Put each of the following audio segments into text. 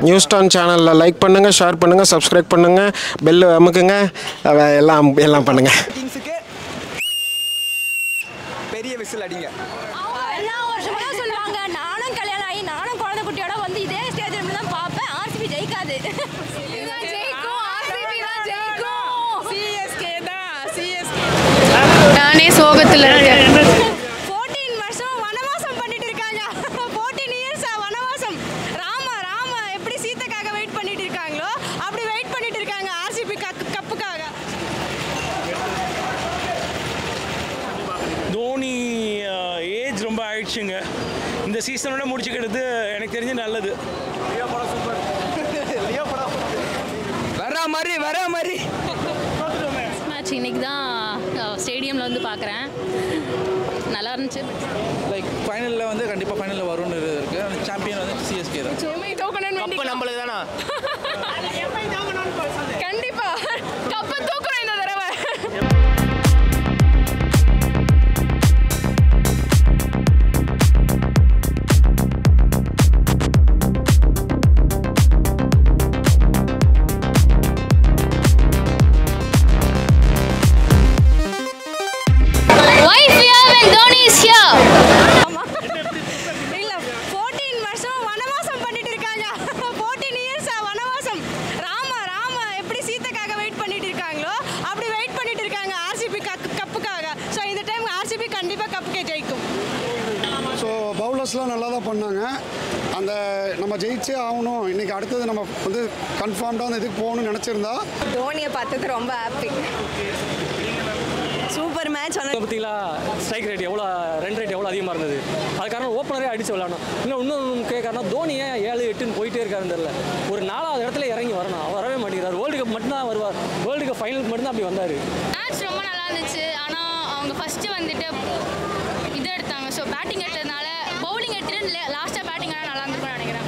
News டான் சேனலில் like பண்ணுங்கள் ஷேர் பண்ணுங்கள் சப்ஸ்கிரைப் பண்ணுங்கள் பெல்லு அமுக்குங்க அவ- எல்லாம் எல்லாம் பண்ணுங்கள் கிங்ஸுக்கு பெரிய விசில் அடிங்க அவங்க எல்லா வருஷமும் சொல்லுவாங்க நானும் கல்யாணம் ஆகி நானும் குழந்தை குட்டியோட வந்து இதே ஸ்டேஜில் தான் பார்ப்பேன் ஆர்சிபி ஜெயிக்காது நானே சோகத்தில் இருக்கேன் ஃபோர்டீன் வருஷம் வனவாசம் பண்ணிட்டு இருக்காங்க ஃபோர்டீன் இயர்ஸ் வனவாசம் ராம ராம எப்படி சீத்தைக்காக வெயிட் பண்ணிட்டு இருக்காங்களோ அப்படி வெயிட் பண்ணிட்டு இருக்காங்க ஆர்சிபி கப்புக்காக தோனி ஏஜ் ரொம்ப ஆயிடுச்சுங்க இந்த சீசனோட முடிச்சுக்கிறது எனக்கு தெரிஞ்சு நல்லது வர மாதிரி வர மாதிரி மேட்ச் இன்னைக்கு தான் ஸ்டேடியமில் வந்து பார்க்குறேன் நல்லா இருந்துச்சு லைக் ஃபைனலில் வந்து கண்டிப்பாக ஃபைனலில் வரும்னு இருக்குது சாம்பியன் வந்து சிஎஸ்கே தான் கப்பு நம்மளுக்கு தானா கண்டிப்பா கப்பை தூக்குறோம் இந்த தடவை இல்ல ஃபோர்டீன் வருஷம் வனவாசம் பண்ணிட்டு இருக்காங்க ஃபோர்டீன் இயர்ஸ் வனவாசம் ராம ராம எப்படி சீத்தைக்காக வெயிட் பண்ணிட்டு இருக்காங்களோ அப்படி வெயிட் பண்ணிட்டு இருக்காங்க ஆர்சிபி கப்புக்காக ஸோ இந்த டைம் ஆர்சிபி கண்டிப்பா கப்புக்கே ஜெயிக்கும் ஸோ பவுலர்ஸ்லாம் நல்லா தான் பண்ணாங்க அந்த நம்ம ஜெயிச்சே ஆகணும் இன்னைக்கு அடுத்தது நம்ம வந்து கன்ஃபார்ம்டாக அந்த இதுக்கு போகணும்னு நினச்சிருந்தா தோனியை பார்த்தது ரொம்ப ஹாப்பி சூப்பர் மேட்ச் ஆனால் பார்த்தீங்களா ஸ்ட்ரைக் ரேட் எவ்வளோ ரன் ரேட் எவ்வளோ அதிகமாக இருந்தது அது காரணம் ஓப்பனரே அடிச்சு விளாடணும் இன்னும் இன்னும் கேட்கறனா தோனி ஏன் ஏழு எட்டுன்னு போயிட்டே இருக்காருன்னு தெரியல ஒரு நாலாவது இடத்துல இறங்கி வரணும் அவர் வரவே மாட்டேங்கிறார் வேர்ல்டு கப் மட்டும்தான் வருவார் வேர்ல்டு கப் ஃபைனலுக்கு மட்டும்தான் அப்படி வந்தார் மேட்ச் ரொம்ப நல்லா இருந்துச்சு ஆனால் அவங்க ஃபஸ்ட்டு வந்துட்டு இது எடுத்தாங்க ஸோ பேட்டிங் எடுத்ததுனால பவுலிங் எடுத்துட்டு லாஸ்ட்டாக பேட்டிங் ஆனால் நல்லா இருந்திருக்கும்னு நினைக்கிறேன்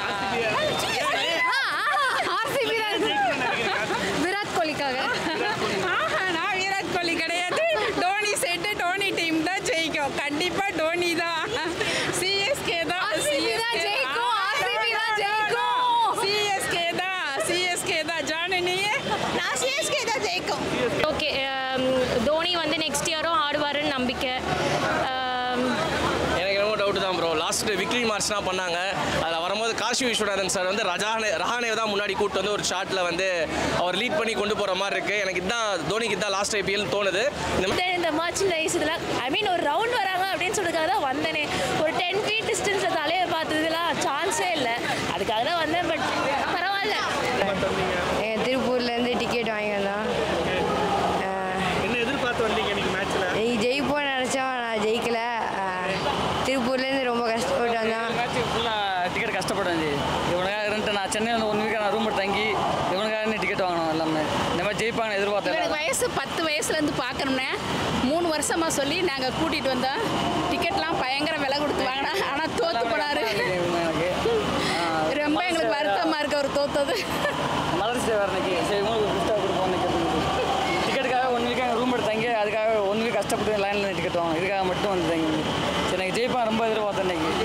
ஆர்சிபி விராட் கோலிக்காக நான் விராட் கோலி கிடையாது டோனி செட்டு டோனி டீம் தான் ஜெயிக்கும் கண்டிப்பா டோனி தான் சிஎஸ்கே தான் தான் ஜெயிக்கும், RCB தான் ஜெயிக்கும். சிஎஸ்கே தான் சிஎஸ்கே தான் ஜானு நீயே நான் சிஎஸ்கே தான் ஜெயிக்கும் ஓகே தோனி வந்து நெக்ஸ்ட் இயரும் ஆடுவாருன்னு நம்பிக்கை Um, எனக்கு என்னமோ டவுட் தான் ப்ரோ லாஸ்ட் விக்டரி மார்ச்லாம் பண்ணாங்க அதில் வரும்போது காஷி விஸ்வநாதன் சார் வந்து ரஜானே ரஹானே தான் முன்னாடி கூட்டு வந்து ஒரு ஷாட்டில் வந்து அவர் லீட் பண்ணி கொண்டு போகிற மாதிரி இருக்குது எனக்கு இதுதான் தோனிக்கு தான் லாஸ்ட் ஐபிஎல் தோணுது இந்த மாதிரி இந்த மர்ச்சன்டைஸ் இதெல்லாம் ஐ மீன் ஒரு ரவுண்ட் வராங்க அப்படின்னு சொல்றதுக்காக தான் வந்தேனே ஒரு டென் ஃபீட் டிஸ்டன்ஸில் தலையை பார்த்ததுலாம் சான்ஸே இல்லை அதுக்காக தான் வந்தேன் பட் பரவாயில்ல திருப்பூர்லேருந்து டிக்கெட் வாங்கி வந்தோம் என்ன எதிர்பார்த்து வந்தீங்க இன்னைக்கு மேட்ச்சில் நீ ஜெயிப்போன்னு நினச்சோம் நான் ஜெயிக்கல திருப்பூர்லேருந்து ரொம்ப கஷ்டப்பட்டு வந்தோம் மேட்ச் ஃபுல்லாக டிக்கெட் கஷ்டப்படும் இவனுக்காக இருந்துட்டு நான் சென்னை வந்து ஒன் வீக்காக நான் ரூம் எடுத்து தங்கி இவனுக்காக டிக்கெட் வாங்கணும் எல்லாமே இந்த மாதிரி ஜெயிப்பாங்க எதிர்பார்த்தேன் எனக்கு வயசு பத்து வயசுலேருந்து பார்க்கணும்னே மூணு வருஷமாக சொல்லி நாங்கள் கூட்டிகிட்டு வந்தோம் டிக்கெட்லாம் பயங்கர விலை கொடுத்து வாங்கினா ஆனால் தோத்து போனாரு எனக்கு ரொம்ப எங்களுக்கு வருத்தமாக இருக்கு அவர் தோத்தது மலர்ச்சி டே வேறு இன்னைக்கு சரி உங்களுக்கு கிஃப்டாக கொடுப்போம் டிக்கெட்டுக்காக ஒன் வீக்காக ரூம் எடுத்து தங்கி அதுக்காக ஒன் வீக் கஷ்டப்பட்டு லைனில் டிக்கெட் வாங்க இதுக்காக மட்டும் வந்து தங்கி சரி எனக்கு ஜெயிப்பா ரொம்ப எதிர்பார்த்தேன் இன்னைக்கு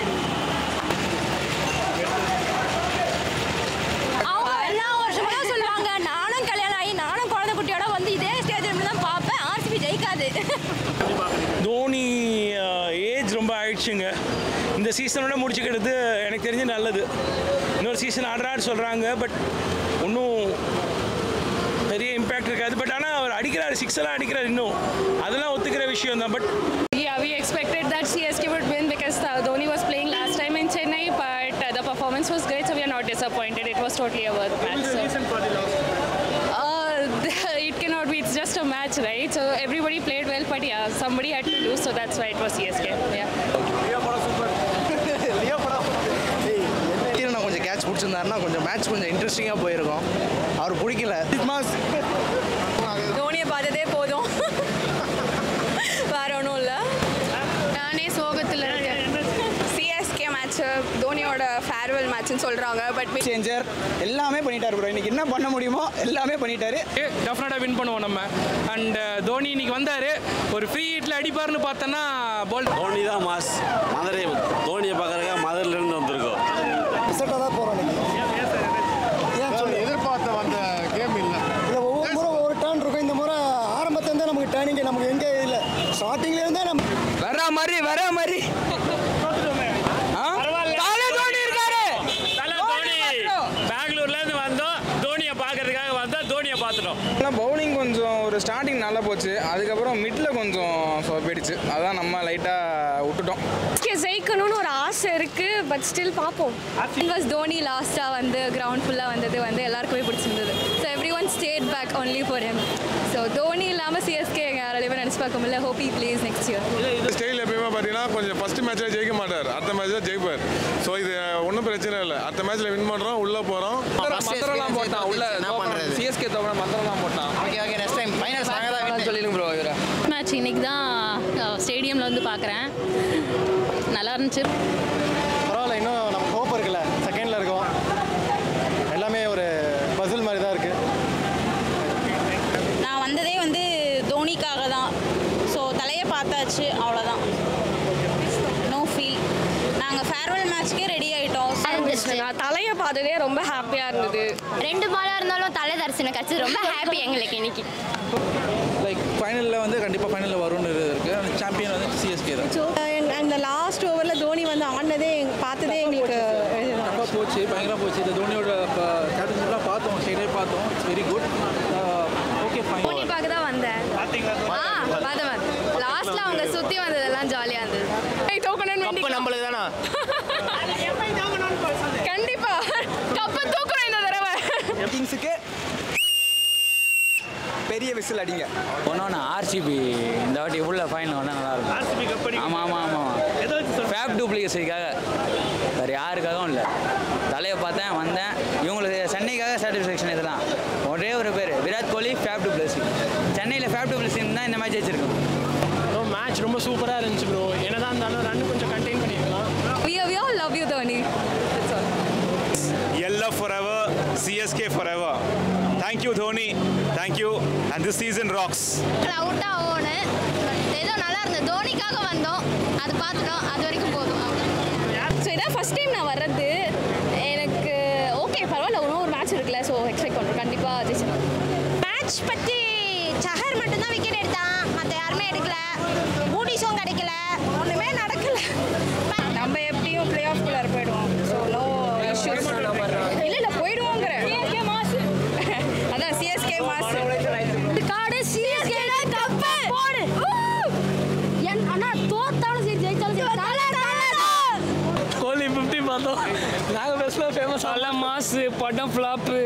அவங்க எல்லா வருஷமும் சொல்லுவாங்க நானும் கல்யாணம் ஆகி நானும் குழந்தை குட்டியோட வந்து இதே ஸ்டேஜில் தான் பார்ப்பேன் ஆர்சிபி ஜெயிக்காது தோனி ஏஜ் ரொம்ப ஆயிடுச்சுங்க இந்த சீசனோட முடிச்சுக்கிறது எனக்கு தெரிஞ்சு நல்லது இன்னொரு சீசன் ஆடுறாரு சொல்கிறாங்க பட் ஒன்றும் பெரிய இம்பேக்ட் இருக்காது பட் ஆனால் அவர் அடிக்கிறாரு சிக்ஸ் எல்லாம் அடிக்கிறார் இன்னும் அதெல்லாம் ஒத்துக்கிற விஷயம் தான் but Yeah, we expected that CSK would win because uh, Dhoni was playing last time in Chennai, but uh, the performance was great, so we are not disappointed. It was totally a worth match. So. Uh, it cannot be. It's just a match, right? So everybody played well, but yeah, somebody had to lose, so that's why it was CSK. Yeah. நான் கொஞ்சம் catch பிடிச்சிருந்தாருன்னா கொஞ்சம் match கொஞ்சம் இன்ட்ரெஸ்டிங்காக போயிருக்கும் அவர் பிடிக்கல தோனியை பார்த்ததே போதும் வேற ஒன்றும் இல்லை நானே சோகத்தில் இருக்கேன் சிஎஸ்கே மேட்ச் தோனியோட ஃபேர்வெல் மேட்ச்னு சொல்றாங்க பட் சேஞ்சர் எல்லாமே பண்ணிட்டாரு ப்ரோ இன்னைக்கு என்ன பண்ண முடியுமோ எல்லாமே பண்ணிட்டாரு டெஃபினட்டாக வின் பண்ணுவோம் நம்ம அண்ட் தோனி இன்னைக்கு வந்தார் ஒரு ஃப்ரீ ஹிட்டில் அடிப்பார்னு பார்த்தோன்னா பால் தோனி தான் மாஸ் மதுரை தோனியை பார்க்குறதுக்காக மதுரையிலேருந்து வந்திருக்கோம் ரிசல்ட்டாக தான் போகிறோம் இன்னைக்கு மாதிரி வர மாதிரி தலை தோனி இருக்காரு தலை தோனி பெங்களூர்ல இருந்து வந்தோம் தோனியை பார்க்கறதுக்காக வந்தோம் தோனியை பார்த்துட்டோம் பவுலிங் கொஞ்சம் ஒரு ஸ்டார்டிங் நல்லா போச்சு அதுக்கப்புறம் மிட்ல கொஞ்சம் போயிடுச்சு அதான் நம்ம லைட்டாக விட்டுட்டோம் ஜெயிக்கணும்னு ஒரு ஆசை இருக்கு பட் ஸ்டில் பார்ப்போம் வாஸ் தோனி லாஸ்ட்டாக வந்து கிரவுண்ட் ஃபுல்லாக வந்தது வந்து எல்லாருக்குமே பிடிச்சிருந்தது so every one stayed back only for him so Dhoni இல்லாமல் சிஎஸ்கே யாராலையுமே நினச்சி பார்க்க முடியல hope he plays next year இந்த ஸ்டைல் எப்பயுமே பார்த்தீங்கன்னா கொஞ்சம் ஃபர்ஸ்ட் மேட்ச்சில் ஜெயிக்க மாட்டார் அடுத்த மேட்ச்சில் ஜெயிப்பார் ஸோ இது ஒன்றும் பிரச்சனை இல்லை அடுத்த மேட்ச்சில் வின் பண்ணுறோம் உள்ளே போகிறோம் மந்திரம்லாம் போட்டான் உள்ள சிஎஸ்கே தவிர மந்திரம்லாம் போட்டான் okay okay next time finals நாங்கள் தான் சொல்லிடுங்க ப்ரோ இவரை மேட்ச் இன்னைக்கு தான் ஸ்டேடியமில் வந்து பார்க்குறேன் நல்லா இருந்துச்சு பரவாயில்ல இன்னும் நம்ம ஹோப் இருக்குல்ல செகண்டில் இருக்கோம் எல்லாமே ஒரு பசில் மாதிரி தான் இருக்குது நான் வந்ததே வந்து தோனிக்காக தான் ஸோ தலையை பார்த்தாச்சு அவ்வளோதான் நோ ஃபீல் நாங்கள் ஃபேர்வெல் மேட்ச்க்கே ரெடி ஆகிட்டோம் நான் தலையை பார்த்ததே ரொம்ப ஹாப்பியாக இருந்தது ரெண்டு பாலாக இருந்தாலும் தலை தரிசனம் கிடச்சது ரொம்ப ஹாப்பி எங்களுக்கு இன்னைக்கு லைக் ஃபைனலில் வந்து கண்டிப்பாக ஃபைனலில் வரும்னு இருக்குது சாம்பியன் வந்து சிஎஸ்கே தான் அந்த லாஸ்ட் ஓவரில் தோனி வந்து ஆடினதே பார்த்ததே எங்களுக்கு ரொம்ப போச்சு பயங்கரமாக போச்சு இந்த தோனியோட கேப்டன்ஷிப்லாம் பார்த்தோம் ஸ்டேட்டே பார்த்தோம் it's very good okay fine Dhoni பார்க்க தான் வந்தேன் ஆ பார்த்தேன் லாஸ்ட்டில் அவங்க சுற்றி வந்ததெல்லாம் ஜாலியாக இருந்தது தூக்கணும்னு வேண்டி நம்மளுக்கு தானா கண்டிப்பா கப்ப தூக்குறோம் இந்த தடவை கிங்ஸுக்கு பெரிய விசில் அடிங்க ஒன்னொன்று ஆர்சிபி இந்த வாட்டி உள்ள ஃபைனல் வந்தால் நல்லா இருக்கும் ஆமாம் ஆமாம் ஆமாம் ஃபேப் டூப்ளிகேஷனுக்காக வேறு யாருக்காகவும் இல்லை தலையை பார்த்தேன் வந்தேன் இவங்களுக்கு சென்னைக்காக சாட்டிஸ்ஃபேக்ஷன் இதெல்லாம் ஒரே ஒரு பேர் விராட் கோலி ஃபேப் டூப்ளசி சென்னையில் ஃபேப் டூப்ளசி தான் இந்த மேட்ச் வச்சிருக்கோம் மேட்ச் ரொம்ப சூப்பராக இருந்துச்சு ப்ரோ என்னதான் இருந்தாலும் ரன் கொஞ்சம் கண்டெயின் பண்ணியிருக்கலாம் we, we all love you Dhoni that's all Yellow forever, CSK forever. Thank you, Dhoni. Thank you. And this season rocks. அவுட்டாக ஓனு பட் ஏதோ நல்லா இருந்தது தோனிக்காக வந்தோம் அது பார்த்துட்டோம் அது வரைக்கும் போதும் ஸோ இதான் ஃபர்ஸ்ட் டைம் நான் வர்றது எனக்கு ஓகே பரவாயில்ல இன்னும் ஒரு மேட்ச் இருக்குல்ல ஸோ எக்ஸ்பெக்ட் பண்ணுறேன் கண்டிப்பாக ஜெயிச்சிடும் மேட்ச் பற்றி சஹர் மட்டும்தான் விக்கெட் எடுத்தான் மற்ற யாருமே எடுக்கல பூட்டிஸும் கிடைக்கல ஒன்றுமே நடக்கல நம்ம எப்படியும் பிளே ஆஃப் குள்ளார போயிடுவோம் ஸோ நோ இஷ்யூஸ் இல்லை இல்லை போயிடுவோங்கிற சிஎஸ்கே மாஸ் அதான் சிஎஸ்கே மாஸ் காடு சிஎஸ்கே கப்பு போடு என் அண்ணா தோத்தாலும் சரி ஜெயிச்சாலும் சரி தலை தலை கோலி ஃபிஃப்டி பார்த்தோம் நாங்கள் பெஸ்ட்டாக ஃபேமஸ் நல்ல மாசு படம் ஃப்ளாப்பு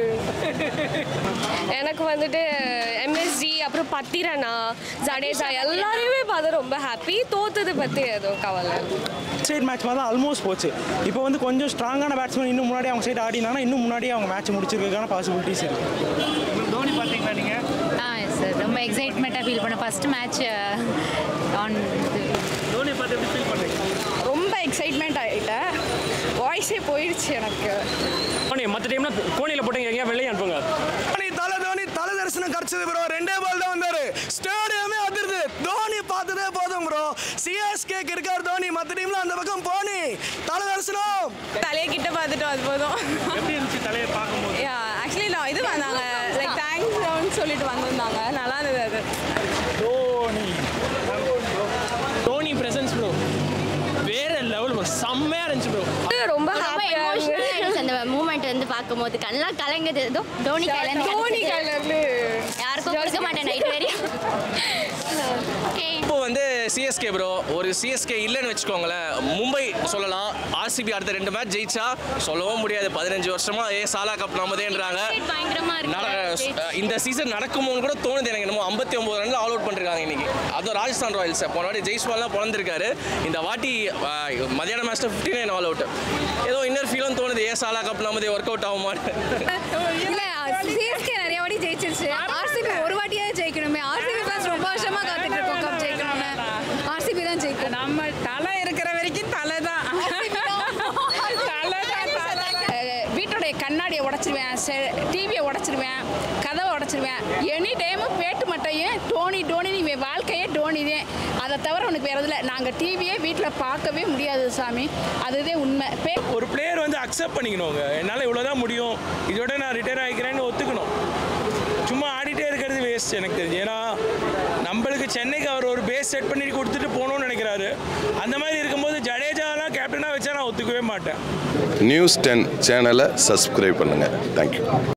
எனக்கு வந்துட்டு எம்எஸ்டி அப்புறம் பத்திரனா ஜடேஜா எல்லாரையுமே பார்த்து ரொம்ப ஹாப்பி தோத்தது பற்றி எதுவும் கவலை சைட் மேட்ச் மாதிரி தான் ஆல்மோஸ்ட் போச்சு இப்போ வந்து கொஞ்சம் ஸ்ட்ராங்கான பேட்ஸ்மேன் இன்னும் முன்னாடி அவங்க சைடு ஆடினாங்கன்னா இன்னும் முன்னாடியே அவங்க மேட்ச் முடிச்சிருக்கிறதுக்கான பாசிபிலிட்டிஸ் இருக்கு தோனி பார்த்தீங்களா நீங்கள் ஆ சார் ரொம்ப எக்ஸைட்மெண்ட்டாக ஃபீல் பண்ண ஃபஸ்ட் மேட்ச் ஆன் தோனி பார்த்து எப்படி ஃபீல் பண்ணுறீங்க ரொம்ப எக்ஸைட்மெண்ட் ஆகிட்டேன் வாய்ஸே போயிடுச்சு எனக்கு தோனி மற்ற டைம்ல கோணியில் போட்டீங்க எங்கேயா வெளியே அனுப்புங்க தோனி தலை தோனி தலை தரிசனம் கிடைச்சது ப்ரோ ரெண்டே பால் தான் வந்தாரு ஸ்டேடியமே அதிருது தோனி பார்த்ததே போதும் ப்ரோ சிஎஸ்கேக்கு இருக்கார் தோனி மற்ற டீம்ல அந்த பக்கம் போனி தலை தரிசனம் தலையை கிட்ட பார்த்துட்டோம் அது போதும் எப்படி இருந்துச்சு தலையை பார்க்கும்போது ஆக்சுவலி நான் இது வந்தாங்க லைக் தேங்க்ஸ் சொல்லிட்டு வந்திருந்தாங்க நல்லா இருந்தது அது தோனி தோனி பிரசன்ஸ் ப்ரோ வேற லெவல் ப்ரோ செம்மையாக இருந்துச்சு ப்ரோ ரொம்ப ரொம்ப எமோஷனலாக இருந்துச்சு அந்த மூமெண்ட் வந்து பார்க்கும்போது கண்ணெல்லாம் கலங்குது ஏதோ தோனி கையில தோனி கையில யாருக்கும் கொடுக்க மாட்டேன் நைட் வரையும் ஓகே இப்போ வந்து சிஎஸ்கே ப்ரோ ஒரு சிஎஸ்கே இல்லைன்னு வச்சுக்கோங்களேன் மும்பை சொல்லலாம் ஆர்சிபி அடுத்த ரெண்டு மேட்ச் ஜெயிச்சா சொல்லவும் முடியாது பதினஞ்சு வருஷமா ஏ சாலா கப் நம்மதேன்றாங்க பயங்கரமா நட- இந்த சீசன் நடக்குமோன்னு கூட தோணுது எனக்கு என்னமோ ஐம்பத்தி ஒன்பது ரன்ல ஆல் அவுட் பண்ணிருக்காங்க இன்னைக்கு அதுவும் ராஜஸ்தான் ராயல்ஸ் போன வாட்டி ஜெய்ஸ்வால்லாம் பிறந்திருக்காரு இந்த வாட்டி அஹ், மதியான மேட்ச்ல ஃபிஃப்டி நைன் ஆல் அவுட் ஏதோ இன்னொரு ஃபீலும் தோணுது ஏ சாலா கப் நம்மதே ஒர்க் அவுட் ஆகுமான்னு இல்ல சிஎஸ்கே நிறைய வாட்டி ஜெயிச்சிருச்சு ஆர்சிபி ஒரு வாட்டியாவது ஜெயிக்கணுமே ஆர்சிபி ஃபேன்ஸ் ரொம்ப வருஷமா காத்துட்டு இருக்கோம் கப் ஜெயிக்கணும்னு ஆர்சிபி தான் ஜெயிக்கும் நம்ம தலை இருக்கிற வரைக்கும் தலை தான் தலை தான் தலை வீட்டுடைய கண்ணாடியை உடைச்சிருவேன் டிவியை உடைச்சிருவேன் கதவை உடைச்சிருவேன் எனி டைமு பேட்டு மட்டையும் டோனி டோனி நீ வாழ்க்கையே டோனி தான் அதை தவிர உனக்கு வேறு இதில் நாங்கள் டிவியே வீட்டில் பார்க்கவே முடியாது சாமி அதுதான் உண்மை பே ஒரு பிளேயர் வந்து அக்செப்ட் பண்ணிக்கணுங்க என்னால் இவ்வளோதான் முடியும் இதோட நான் ரிட்டையர் ஆகிக்கிறேன்னு ஒத்துக்கணும் சும்மா ஆடிட்டே இருக்கிறது வேஸ்ட் எனக்கு தெரிஞ்சு ஏன்னா நம்மளுக்கு சென்னைக்கு அவர் ஒரு பேஸ் செட் பண்ணி கொடுத்துட்டு போகணும்னு நினைக்கிறாரு அந்த மாதிரி இருக்கும்போது ஜடேஜாலாம் கேப்டனாக வச்சா நான் ஒத்துக்கவே மாட்டேன் நியூஸ் டென் சேனலை சப்ஸ்கிரைப் பண்ணுங்கள் தேங்க்யூ